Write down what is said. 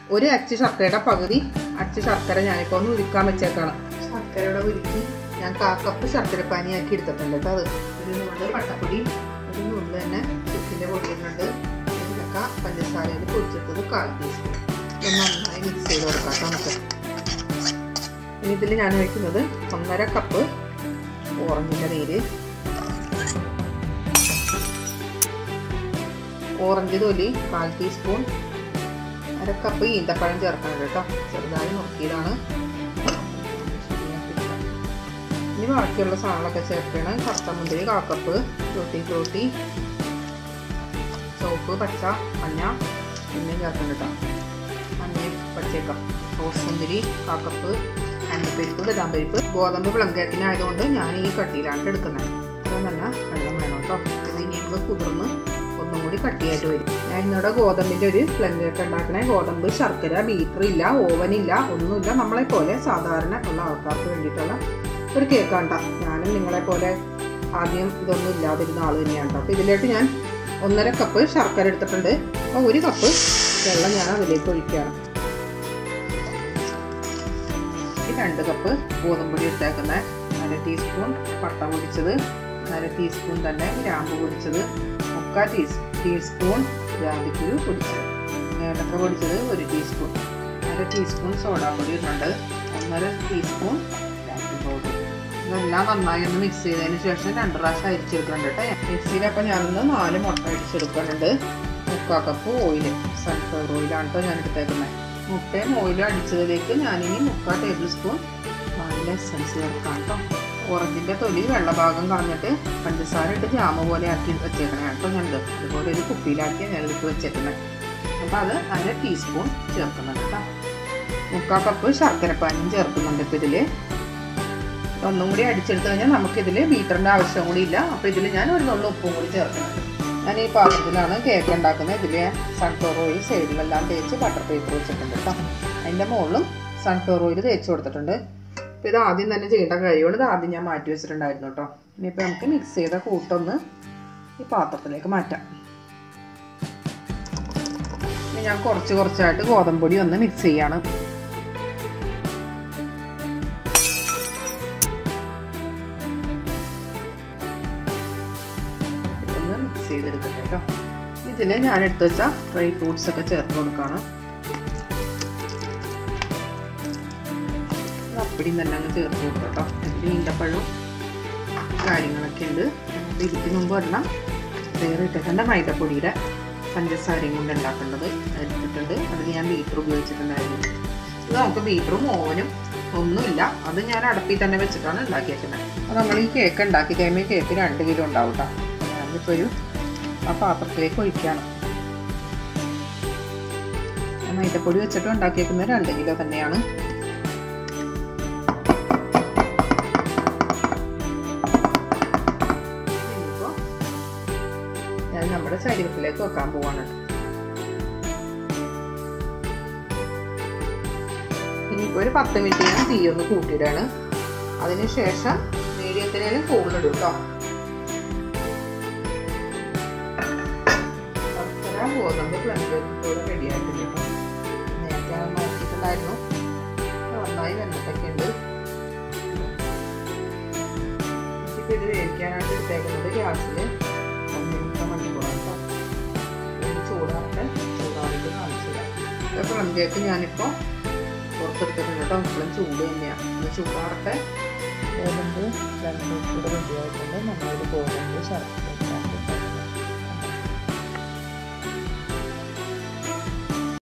ഒരു അച്ച് ശർക്കരയുടെ പകുതി അച്ച് ശർക്കര ഞാനിപ്പോൾ ഒന്ന് ഉരുക്കാൻ വെച്ചേക്കാണ് ശർക്കരയുടെ ഉരുക്കി ഞാൻ കാ കപ്പ് ശർക്കര പാനിയാക്കി എടുത്തിട്ടുണ്ട് കേട്ടോ അത് ഒരു നൂല് പട്ടപ്പൊടി ഒരു നൂല് തന്നെ ചുക്കിൻ്റെ പൊടി ഇടുന്നുണ്ട് ഇതിലൊക്കെ പഞ്ചസാരയിൽ പൊടിച്ചെടുത്തത് കാൽ ടീസ്പൂൺ ഇത് നന്നായി മിക്സ് ചെയ്ത് കൊടുക്കാം കേട്ടോ നമുക്ക് ഇനി ഇതിൽ ഞാൻ വയ്ക്കുന്നത് ഒന്നര കപ്പ് ഓറഞ്ചിൻ്റെ നീര് ഓറഞ്ച് തൊലി കാൽ ടീസ്പൂൺ അര കപ്പ് ഈന്തപ്പഴം ചേർക്കണം കേട്ടോ ചെറുതായി നുറുക്കിയതാണ് ഇനി ബാക്കിയുള്ള സാധനങ്ങളൊക്കെ ചേർക്കണം കറുത്ത മുന്തിരി കാക്കപ്പ് ഫ്രൂട്ടി ഫ്രൂട്ടി ചുവപ്പ് പച്ച മഞ്ഞ പിന്നെയും ചേർക്കണം കേട്ടോ മഞ്ഞ പച്ചക്ക റോസ് മുന്തിരി കാക്കപ്പ് അണ്ടിപ്പരിപ്പ് ബദാം പരിപ്പ് ഗോതമ്പ് പ്ലങ്കേക്കിനായതുകൊണ്ട് ഞാൻ ഈ കട്ടിയിലാണ് എടുക്കുന്നത് അത് തന്നെ വെള്ളം വേണം കേട്ടോ ഇത് ഇനി നമുക്ക് കുതിർന്ന് ഒന്നും കൂടി കട്ടിയായിട്ട് വരും ഞാൻ ഇന്നിവിടെ ഗോതമ്പിൻ്റെ ഒരു പ്ലങ്കേക്ക് ഉണ്ടാക്കണേ ഗോതമ്പ് ശർക്കര ബീറ്റർ ഇല്ല ഓവൻ ഇല്ല ഒന്നുമില്ല നമ്മളെ പോലെ സാധാരണ ഉള്ള ആൾക്കാർക്ക് വേണ്ടിയിട്ടുള്ള ഒരു കേക്കാണ് കേട്ടോ ഞാനും നിങ്ങളെ പോലെ ആദ്യം ഇതൊന്നും ഇല്ലാതിരുന്ന ആൾ തന്നെയാണ് കേട്ടോ അപ്പോൾ ഇതിലേക്ക് ഞാൻ ഒന്നര കപ്പ് ശർക്കര എടുത്തിട്ടുണ്ട് അപ്പോൾ ഒരു കപ്പ് വെള്ളം ഞാൻ അതിലേക്ക് ഒഴിക്കുകയാണ് രണ്ട് കപ്പ് ഗോതമ്പൊടി എടുത്തേക്കുന്നത് അര ടീസ്പൂൺ പട്ട പൊടിച്ചത് അര ടീസ്പൂൺ തന്നെ ഗ്രാമ്പ് പൊടിച്ചത് മുക്കാൽ ടീസ് ടീസ്പൂൺ ജാതിക്കുരു പൊടിച്ചത് ഏലക്ക പൊടിച്ചത് ഒരു ടീസ്പൂൺ അര ടീസ്പൂൺ സോഡാപ്പൊടി ഇടുന്നുണ്ട് ഒന്നര ടീസ്പൂൺ ബാക്കിംഗ് പൗഡർ ഇതെല്ലാം നന്നായി ഒന്ന് മിക്സ് ചെയ്തതിന് ശേഷം രണ്ട് പ്രാവശ്യം അരിച്ചെടുക്കുന്നുണ്ട് കേട്ടോ മിക്സിയിലപ്പോൾ ഞാനൊന്ന് നാല് മുട്ട അടിച്ചെടുക്കുന്നുണ്ട് മുക്കാൽ കപ്പ് ഓയിൽ സൺഫ്ലവർ ഓയിലാണ് കേട്ടോ ഞാൻ എടുത്തേക്കുന്നത് മുട്ടയും ഓയിലും അടിച്ചതിലേക്ക് ഞാനിനി മുക്കാൽ ടേബിൾ സ്പൂൺ വാനില എസൻസ് ചേർക്കാം കേട്ടോ ഓറഞ്ചിൻ്റെ തൊലി വെള്ളഭാഗം കളഞ്ഞിട്ട് പഞ്ചസാര ഇട്ട് ജാമ പോലെ ആക്കി വെച്ചേക്കണേ കേട്ടോ ഞാനിത് അതുപോലെ ഒരു കുപ്പിയിലാക്കി ഞാൻ എടുത്ത് വെച്ചേക്കുന്നത് അപ്പോൾ അത് അര ടീസ്പൂൺ ചേർക്കുന്നുണ്ട് കേട്ടോ മുക്കാൽ കപ്പ് ശർക്കരപ്പാനിയും ചേർക്കുന്നുണ്ട് ഇപ്പോൾ ഇതിൽ ഒന്നും കൂടി അടിച്ചെടുത്ത് കഴിഞ്ഞാൽ നമുക്കിതിൽ ബീറ്ററിൻ്റെ ആവശ്യം കൂടി ഇല്ല അപ്പോൾ ഇതിൽ ഞാൻ ഒരു നുള്ളു ഉപ്പും കൂടി ചേർക്കുന്നുണ്ട് ഞാൻ ഈ പാത്രത്തിലാണ് കേക്ക് ഉണ്ടാക്കുന്നത് ഇതിൽ സൺഫ്ലവർ ഓയിൽ സൈഡിലെല്ലാം തേച്ച് ബട്ടർ പേപ്പർ വെച്ചിട്ടുണ്ട് കേട്ടോ അതിൻ്റെ മുകളിലും സൺഫ്ലവർ ഓയിൽ തേച്ച് കൊടുത്തിട്ടുണ്ട് അപ്പോൾ ഇത് ആദ്യം തന്നെ ചെയ്യേണ്ട കാര്യമാണ് ഇത് ആദ്യം ഞാൻ മാറ്റി വെച്ചിട്ടുണ്ടായിരുന്നു കേട്ടോ ഇനിയിപ്പോൾ നമുക്ക് മിക്സ് ചെയ്ത കൂട്ടൊന്ന് ഈ പാത്രത്തിലേക്ക് മാറ്റാം ഇനി ഞാൻ കുറച്ച് കുറച്ചായിട്ട് ഗോതമ്പൊടി ഒന്ന് മിക്സ് ചെയ്യാണ് ഒന്ന് മിക്സ് ചെയ്തെടുക്കട്ടെ കേട്ടോ ഇതിൽ ഞാൻ എടുത്ത് വെച്ച ഡ്രൈ ഫ്രൂട്ട്സ് ഒക്കെ ചേർത്ത് കൊടുക്കുകയാണ് അപ്പടി തന്നെ അങ്ങ് ചേർത്ത് കൊടുക്കാം കേട്ടോ ഇതിൽ ഈന്തപ്പഴവും കാര്യങ്ങളൊക്കെ ഉണ്ട് ഇതിക്ക് മുമ്പ് ഒരെണ്ണം വേറെ ഇട്ടിട്ടുണ്ട് മൈദപ്പൊടിയുടെ പഞ്ചസാരയും കൊണ്ട് ഉണ്ടാക്കേണ്ടത് എടുത്തിട്ടുണ്ട് അതിന് ഞാൻ ബീറ്റർ ഉപയോഗിച്ചിട്ടുണ്ടായിരുന്നു ഇത് നമുക്ക് ബീറ്ററും ഓവനും ഒന്നുമില്ല അത് ഞാൻ അടപ്പിൽ തന്നെ വെച്ചിട്ടാണ് ഉണ്ടാക്കിയേക്കുന്നത് അപ്പോൾ നമ്മൾ ഈ കേക്ക് ഉണ്ടാക്കി കഴിയുമ്പോൾ ഈ കേക്ക് രണ്ട് കിലോ ഉണ്ടാവും കേട്ടോ ഞാനിപ്പോൾ ഒരു ആ പാത്രത്തിലേക്ക് ഒഴിക്കുകയാണ് മൈദപ്പൊടി വെച്ചിട്ട് ഉണ്ടാക്കിയേക്കുന്നത് രണ്ട് കിലോ തന്നെയാണ് ഞാൻ നമ്മുടെ ശരീരത്തിലേക്ക് വെക്കാൻ പോവാണ് ഇനിയിപ്പോൾ ഒരു പത്ത് മിനിറ്റ് ഞാൻ തീ ഒന്ന് കൂട്ടിയിടാണ് അതിനുശേഷം മീഡിയത്തിനും കൂടുതലിടും കേട്ടോ ശർക്കര ഗോതമ്പ് പ്ലംബിലൂടെ റെഡി ആയിട്ടുണ്ട് കേട്ടോ നേരത്തെ ഞാൻ നോക്കിയിട്ടുണ്ടായിരുന്നു നന്നായി വെന്തിട്ടൊക്കെ ഉണ്ട് ഇപ്പം ഇത് വേവിക്കാനായിട്ട് എടുത്തേക്കുന്നത് ഗ്യാസിൽ ഒന്നിനൊക്കെ മണിക്കൂറാണ് കേട്ടോ ചൂടാറട്ടെ ചൂടാറിയിട്ട് കാണിച്ചു തരാം പ്ലം കേക്ക് ഞാനിപ്പോൾ പുറത്തെടുത്തിട്ടുണ്ട് കേട്ടോ ഇപ്പോഴും ചൂട് തന്നെയാണ് ഇത് ചൂടാറട്ടെ ഗോതമ്പ് രണ്ട് കൂടെ റെഡി ആയിട്ടുണ്ട് നമ്മളിത് ഗോതമ്പ് ശർക്കര